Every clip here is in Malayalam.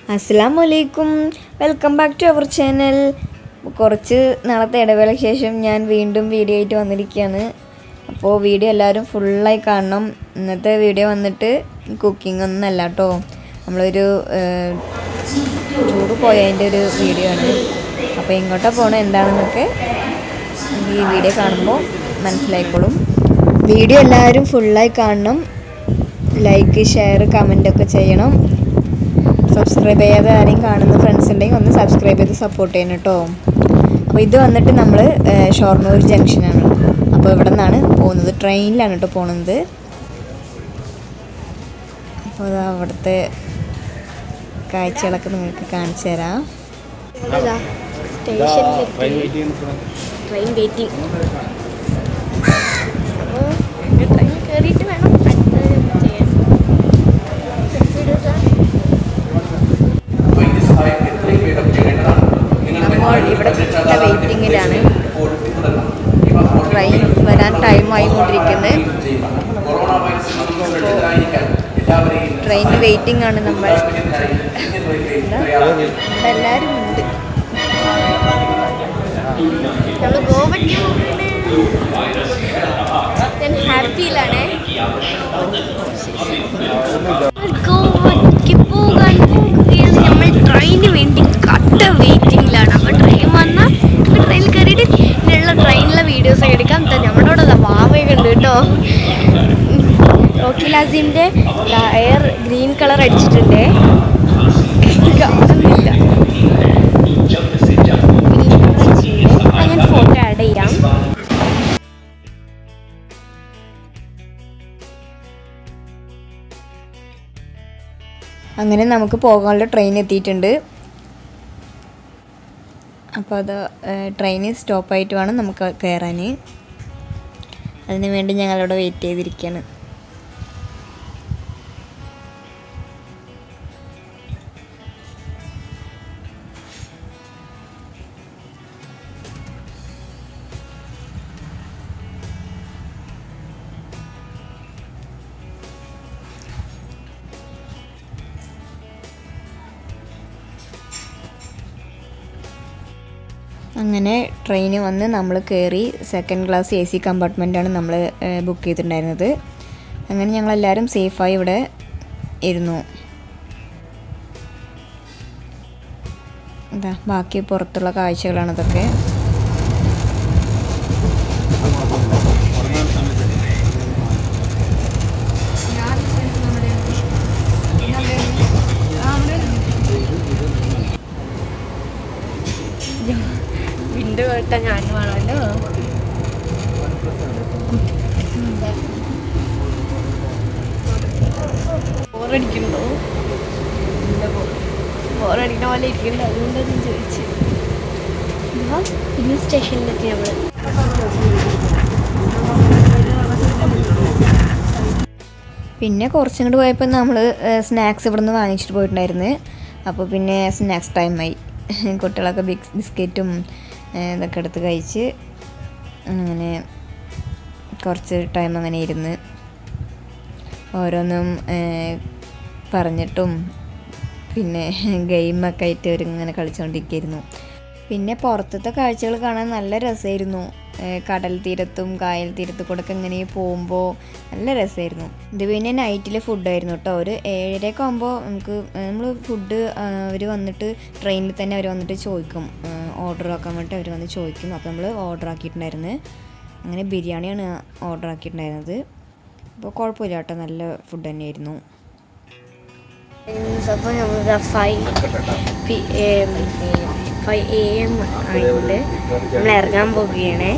അസ്സാം വലൈക്കും welcome back to our channel കുറച്ച് നാളത്തെ ഇടവേളയ്ക്ക് ശേഷം ഞാൻ വീണ്ടും വീഡിയോ ആയിട്ട് വന്നിരിക്കുകയാണ് അപ്പോൾ വീഡിയോ എല്ലാവരും ഫുള്ളായി കാണണം ഇന്നത്തെ വീഡിയോ വന്നിട്ട് കുക്കിംഗ് ഒന്നും അല്ല കേട്ടോ നമ്മളൊരു ടൂർ പോയതിൻ്റെ ഒരു വീഡിയോ ആണ് അപ്പോൾ എങ്ങോട്ടാണ് പോകണം എന്താണെന്നൊക്കെ ഈ വീഡിയോ കാണുമ്പോൾ മനസ്സിലായിക്കോളും വീഡിയോ എല്ലാവരും ഫുള്ളായി കാണണം ലൈക്ക് ഷെയർ കമൻ്റ് ഒക്കെ ചെയ്യണം സബ്സ്ക്രൈബ് ചെയ്യാതെ ആരെയും കാണുന്ന ഫ്രണ്ട്സ് ഉണ്ടെങ്കിൽ ഒന്ന് സബ്സ്ക്രൈബ് ചെയ്ത് സപ്പോർട്ട് ചെയ്യണം കേട്ടോ അപ്പോൾ ഇത് വന്നിട്ട് നമ്മൾ ഷൊർണൂർ ജംഗ്ഷനാണ് അപ്പോൾ ഇവിടെ നിന്നാണ് പോകുന്നത് ട്രെയിനിലാണ് കേട്ടോ പോകുന്നത് അപ്പോൾ അത് അവിടുത്തെ കാഴ്ചകളൊക്കെ നിങ്ങൾക്ക് കാണിച്ചു തരാം സ്റ്റേഷനിലെത്തി ട്രെയിൻ വെയിറ്റിംഗ് അപ്പോൾ ട്രെയിൻ കയറിയിട്ട് വേണം അടുത്തത് ചെയ്യാൻ നമ്മൾ ഇവിടെ വെയിറ്റിങ്ങിലാണ് ട്രെയിൻ വരാൻ ടൈമായി കൊണ്ടിരിക്കുന്നത് ട്രെയിൻ വെയിറ്റിംഗ് ആണ് നമ്മൾ എന്താ? ഇവിടെ എല്ലാവരും ഉണ്ട് നമ്മൾ ഗോവയ്ക്ക് ഞാൻ ഹാപ്പിയിലാണ് ഗോവയ്ക്ക് പോകാൻ പോകുകയാണ് നമ്മൾ ട്രെയിനിന് വേണ്ടി കട്ട വെയിറ്റിംഗിലാണ് അപ്പോൾ ട്രെയിൻ വന്നാൽ ഇപ്പോൾ ട്രെയിനിൽ കയറിയിട്ട് ഇതിനുള്ള ട്രെയിനിലെ വീഡിയോസ് ഒക്കെ എടുക്കാം എന്താ നമ്മുടെ അവിടെ വാവയൊക്കെ ഉണ്ട് കേട്ടോ റോക്കി ലാസിൻ്റെ ടയർ ഗ്രീൻ കളർ അടിച്ചിട്ടുണ്ട് കാണുന്നില്ല അത് ഞാൻ ഫോട്ടോ ആഡ് ചെയ്യാം അങ്ങനെ നമുക്ക് പോകാനുള്ള ട്രെയിൻ എത്തിയിട്ടുണ്ട് അപ്പോൾ അത് ട്രെയിൻ സ്റ്റോപ്പായിട്ട് വേണം നമുക്ക് കയറാൻ അതിന് വേണ്ടി ഞങ്ങളിവിടെ വെയിറ്റ് ചെയ്തിരിക്കുകയാണ് അങ്ങനെ ട്രെയിൻ വന്ന് നമ്മൾ കയറി സെക്കൻഡ് ക്ലാസ് എ സി കമ്പാർട്ട്മെൻറ്റാണ് നമ്മൾ ബുക്ക് ചെയ്തിട്ടുണ്ടായിരുന്നത് അങ്ങനെ ഞങ്ങളെല്ലാവരും സേഫായി ഇവിടെ ഇരുന്നു എന്താ ബാക്കി പുറത്തുള്ള കാഴ്ചകളാണ് ഇതൊക്കെ വിൻഡോ കേട്ടാ ഞാൻ വേണമല്ലോ ബോറടിക്കണ്ടോ ബോറടിക്കണ പോലെ ഇരിക്കണ്ട അതുകൊണ്ടാണ് ഞാൻ ചോദിച്ചു പിന്നെ സ്റ്റേഷനിലെത്തി നമ്മൾ പിന്നെ കുറച്ചും കൂടി പോയപ്പോൾ നമ്മൾ സ്നാക്സ് ഇവിടെ നിന്ന് വാങ്ങിച്ചിട്ട് പോയിട്ടുണ്ടായിരുന്നു അപ്പോൾ പിന്നെ സ്നാക്സ് ടൈമായി കുട്ടികളൊക്കെ ബിക്സ് ബിസ്ക്കറ്റും ഏഹ്, ഇതൊക്കെ എടുത്ത് കഴിച്ച് അങ്ങനെ കുറച്ച് ടൈം അങ്ങനെ ഇരുന്ന് ഓരോന്നും ഏഹ്, പറഞ്ഞിട്ടും പിന്നെ ഗെയിമൊക്കെ ആയിട്ട് അവരിങ്ങനെ കളിച്ചുകൊണ്ടിരിക്കുകയായിരുന്നു പിന്നെ പുറത്തത്തെ കാഴ്ചകൾ കാണാൻ നല്ല രസമായിരുന്നു ഏഹ് കടൽ തീരത്തും കായൽ തീരത്തു കൂടെ ഒക്കെ ഇങ്ങനെ പോകുമ്പോൾ നല്ല രസമായിരുന്നു ഇത് പിന്നെ നൈറ്റിലെ ഫുഡായിരുന്നു കേട്ടോ ഒരു ഏഴരയൊക്കെ ആകുമ്പോൾ നമുക്ക് നമ്മൾ ഫുഡ് അവർ വന്നിട്ട് ട്രെയിനിൽ തന്നെ അവർ വന്നിട്ട് ചോദിക്കും ഓർഡർ ആക്കാൻ വേണ്ടിയിട്ട് അവർ വന്ന് ചോദിക്കും അപ്പോൾ നമ്മൾ ഓർഡർ ആക്കിയിട്ടുണ്ടായിരുന്നു അങ്ങനെ ബിരിയാണിയാണ് ഓർഡർ ആക്കിയിട്ടുണ്ടായിരുന്നത് അപ്പോൾ കുഴപ്പമില്ല കേട്ടോ നല്ല ഫുഡ് തന്നെയായിരുന്നു അപ്പോൾ നമ്മൾ five P five A M ആയതുകൊണ്ട് നമ്മൾ ഇറങ്ങാൻ പോകുകയാണ്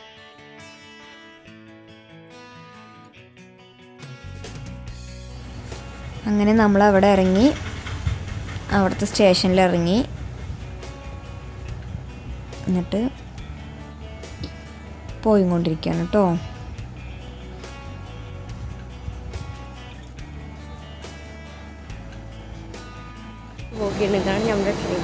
അങ്ങനെ നമ്മൾ അവിടെ ഇറങ്ങി അവിടുത്തെ സ്റ്റേഷനിൽ ഇറങ്ങി എന്നിട്ട് പോയിക്കൊണ്ടിരിക്കുകയാണ് കേട്ടോ പോകുകയാണ് ഇതാണ് നമ്മുടെ ട്രെയിൻ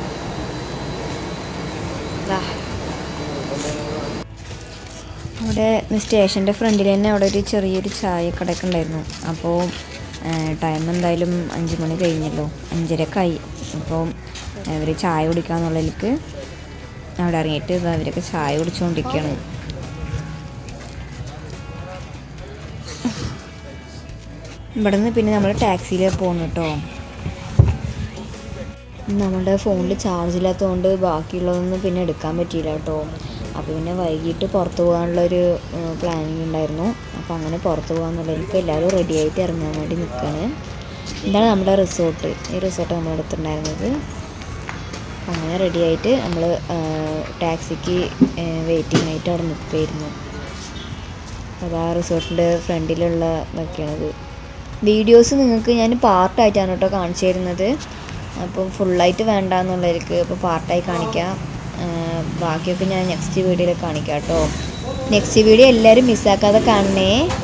അവിടെ സ്റ്റേഷൻ്റെ ഫ്രണ്ടിൽ തന്നെ അവിടെ ഒരു ചെറിയൊരു ചായ കടയൊക്കെ ഉണ്ടായിരുന്നു അപ്പോൾ ടൈം എന്തായാലും അഞ്ച് മണി കഴിഞ്ഞല്ലോ അഞ്ചരക്കായി അപ്പം അവർ ചായ കുടിക്കാന്നുള്ളതിലേക്ക് അവിടെ ഇറങ്ങിയിട്ട് ഇത് അവരൊക്കെ ചായ കുടിച്ചുകൊണ്ടിരിക്കുകയാണ് ഇവിടെ നിന്ന് പിന്നെ നമ്മൾ ടാക്സിയിൽ പോകുന്നു കേട്ടോ നമ്മുടെ ഫോണിൽ ചാർജ് ഇല്ലാത്തതുകൊണ്ട് ബാക്കിയുള്ളതൊന്നും പിന്നെ എടുക്കാൻ പറ്റിയില്ല കേട്ടോ അപ്പോൾ പിന്നെ വൈകിട്ട് പുറത്ത് പോകാനുള്ളൊരു പ്ലാനിങ് ഉണ്ടായിരുന്നു അപ്പോൾ അങ്ങനെ പുറത്ത് പോകാന്നുള്ളതിലേക്ക് എല്ലാവരും റെഡി ആയിട്ട് ഇറങ്ങാൻ വേണ്ടി നിൽക്കുകയാണ് ഇതാണ് നമ്മുടെ റിസോർട്ട് ഈ റിസോർട്ട് നമ്മുടെ അടുത്തുണ്ടായിരുന്നത് അപ്പം അങ്ങനെ റെഡി ആയിട്ട് നമ്മൾ ടാക്സിക്ക് വെയിറ്റിംഗ് ആയിട്ട് അവിടെ നിൽക്കുകയായിരുന്നു അപ്പോൾ ആ റിസോർട്ടിൻ്റെ ഫ്രണ്ടിലുള്ള ഇതൊക്കെയാണത് വീഡിയോസ് നിങ്ങൾക്ക് ഞാൻ പാർട്ടായിട്ടാണ് കേട്ടോ കാണിച്ചു തരുന്നത് അപ്പം ഫുള്ളായിട്ട് വേണ്ട എന്നുള്ളവർക്ക് ഇപ്പോൾ പാർട്ടായി കാണിക്കാം ആ, ബാക്കിയൊക്കെ ഞാൻ നെക്സ്റ്റ് വീഡിയോയിൽ കാണിക്കാം കേട്ടോ നെക്സ്റ്റ് വീഡിയോ എല്ലാവരും മിസ്സാക്കാതെ കാണണേ